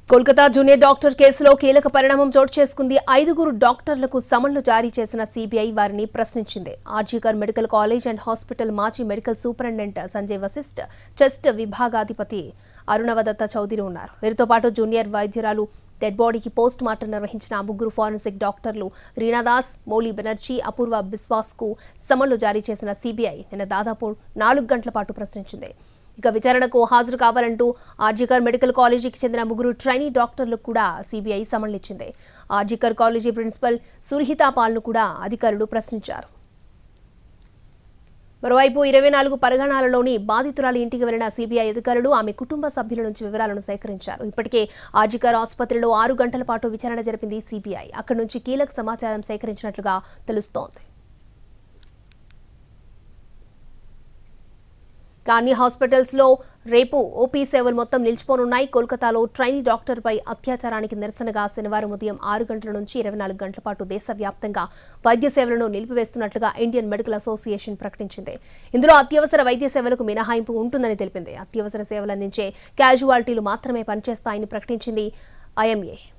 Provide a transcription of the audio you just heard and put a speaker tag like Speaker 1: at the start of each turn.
Speaker 1: Kolkata junior doctor కేసులో కీలక పరిణామం చోటు చేసుకుంది ఐదుగురు డాక్టర్లకు సమన్లు జారీ చేసిన సీబీఐ వారిని ప్రశ్నించింది RG Kar medical college and hospital మాజీ medical superintendent Sanjay Vashisht chest విభాగాధిపతి అరుణవదత్త చౌదరి ఉన్నారు వీరితో పాటు జూనియర్ వైద్యురాలు డెడ్ బాడీకి పోస్ట్ మార్టం నిర్వహించిన ముగ్గురు ఫారెన్సిక్ డాక్టర్లు రీనాదాస్ మౌలి బెనర్జీ అపూర్వ బిస్వాస్ కు సమన్లు జారీ చేసిన సీబీఐ నిన్న దాదాపు నాలుగు గంటల పాటు ప్రశ్నించింది ఇక విచారణకు హాజరు కావాలంటూ ఆర్జికర్ మెడికల్ కాలేజీకి చెందిన ముగ్గురు ట్రైనీ డాక్టర్లకు కూడా సీబీఐ సమన్లు ఇచ్చింది ఆర్జికర్ కాలేజీ ప్రిన్సిపల్ సురహితా పాల్ను కూడా అధికారులు ప్రశ్నించారు మరోవైపు ఇరవై నాలుగు పరిగణాలలోని బాధితురాలి ఇంటికి వెళ్లిన సీబీఐ అధికారులు ఆమె కుటుంబ సభ్యుల నుంచి వివరాలను సేకరించారు ఇప్పటికే ఆర్జికర్ ఆసుపత్రిలో ఆరు గంటల పాటు విచారణ జరిపింది సీబీఐ అక్కడి నుంచి కీలక సమాచారం సేకరించినట్లుగా తెలుస్తోంది కానీ హాస్పిటల్స్ లో రేపు ఓపీ సేవలు మొత్తం నిలిచిపోనున్నాయి కోల్కతాలో ట్రైనీ డాక్టర్పై అత్యాచారానికి నిరసనగా శనివారం ఉదయం ఆరు గంటల నుంచి ఇరవై నాలుగు గంటల పాటు దేశవ్యాప్తంగా వైద్య సేవలను నిలిపివేస్తున్నట్లుగా ఇండియన్ మెడికల్ అసోసియేషన్ ప్రకటించింది ఇందులో అత్యవసర వైద్య సేవలకు మినహాయింపు ఉంటుందని తెలిపింది అత్యవసర సేవలు అందించే క్యాజువాలిటీలు మాత్రమే పనిచేస్తాయని ప్రకటించింది ఐఎంఏ